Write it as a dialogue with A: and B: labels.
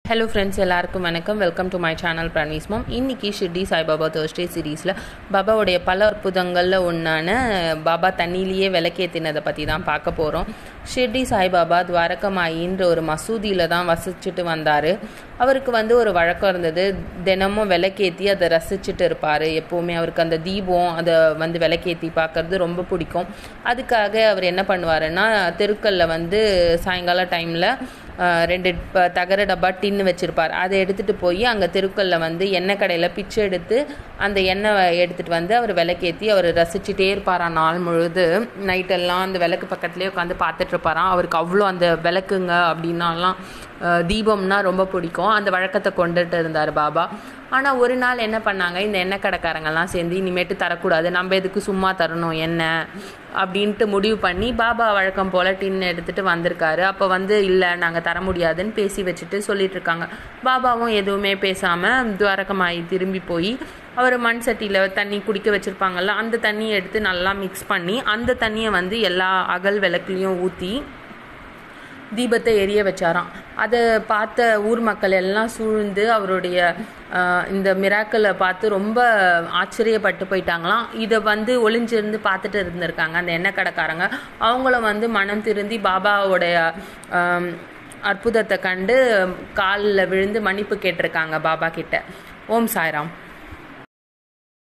A: hello friends எல்லாருக்கும் வணக்கம் welcome to my channel பிரணீஸ் மோம் இன்னைக்கு ஷிர்டி சாய்பாபா தேர்ஸ்டே சீரீஸில் பாபாவுடைய பல அற்புதங்களில் ஒன்றான பாபா தண்ணியிலேயே விளக்கேற்றினதை பற்றி தான் பார்க்க போகிறோம் ஷிர்டி சாய்பாபா துவாரகமாயின்ற ஒரு மசூதியில் தான் வசிச்சுட்டு வந்தார் அவருக்கு வந்து ஒரு வழக்கம் இருந்தது தினமும் விளக்கேற்றி அதை ரசிச்சுட்டு இருப்பார் எப்போவுமே அவருக்கு அந்த தீபம் அதை வந்து விளக்கேற்றி பார்க்கறது ரொம்ப பிடிக்கும் அதுக்காக அவர் என்ன பண்ணுவாருன்னா தெருக்கல்ல வந்து சாயங்கால டைமில் ரெண்டு ப- தகர டப்பா டின்னு வச்சுருப்பார் அதை எடுத்துகிட்டு போய் அங்கே தெருக்கல்ல வந்து எண்ணெய் கடையில் பிச்சை எடுத்து அந்த எண்ணெய் எடுத்துகிட்டு வந்து அவர் விளக்கேற்றி அவர் ரசிச்சுட்டே இருப்பாராம் நாள் முழுது நைட்டெல்லாம் அந்த விளக்கு பக்கத்துலேயே உட்காந்து பார்த்துட்டு இருப்பாராம் அவருக்கு அவ்வளோ அந்த விளக்குங்க அப்படின்னாலாம் அஹ், தீபம்னா ரொம்ப பிடிக்கும் அந்த வழக்கத்தை கொண்டுட்டு இருந்தார் பாபா ஆனால் ஒரு நாள் என்ன பண்ணாங்க இந்த எண்ணெய் கடைக்காரங்கெல்லாம் சேர்ந்து இனிமேட்டு தரக்கூடாது நம்ம எதுக்கு சும்மா தரணும் எண்ணெய் அப்படின்ட்டு முடிவு பண்ணி பாபா வழக்கம் போல் டின் எடுத்துகிட்டு வந்திருக்காரு அப்போ வந்து இல்லை நாங்கள் தர முடியாதுன்னு பேசி வச்சுட்டு சொல்லிட்டு இருக்காங்க பாபாவும் எதுவுமே பேசாமல் துவாரகமாயி திரும்பி போய் அவர் மண் சட்டியில் தண்ணி குடிக்க வச்சுருப்பாங்கல்ல அந்த தண்ணியை எடுத்து நல்லா மிக்ஸ் பண்ணி அந்த தண்ணியை வந்து எல்லா அகல் விளக்குலேயும் ஊற்றி தீபத்தை எரிய வச்சாராம் அதை பார்த்த ஊர் மக்கள் எல்லாம் சூழ்ந்து அவருடைய ஆஹ், இந்த மிராக்களை பார்த்து ரொம்ப ஆச்சரியப்பட்டு போயிட்டாங்களாம் இதை வந்து ஒளிஞ்சிருந்து பார்த்துட்டு இருந்திருக்காங்க அந்த எண்ணெய் கடைக்காரங்க அவங்களும் வந்து மனம் திருந்தி பாபாவோடைய ஆம், அற்புதத்தை கண்டு காலில் விழுந்து மன்னிப்பு கேட்டிருக்காங்க பாபா கிட்ட ஓம் சாய்ராம்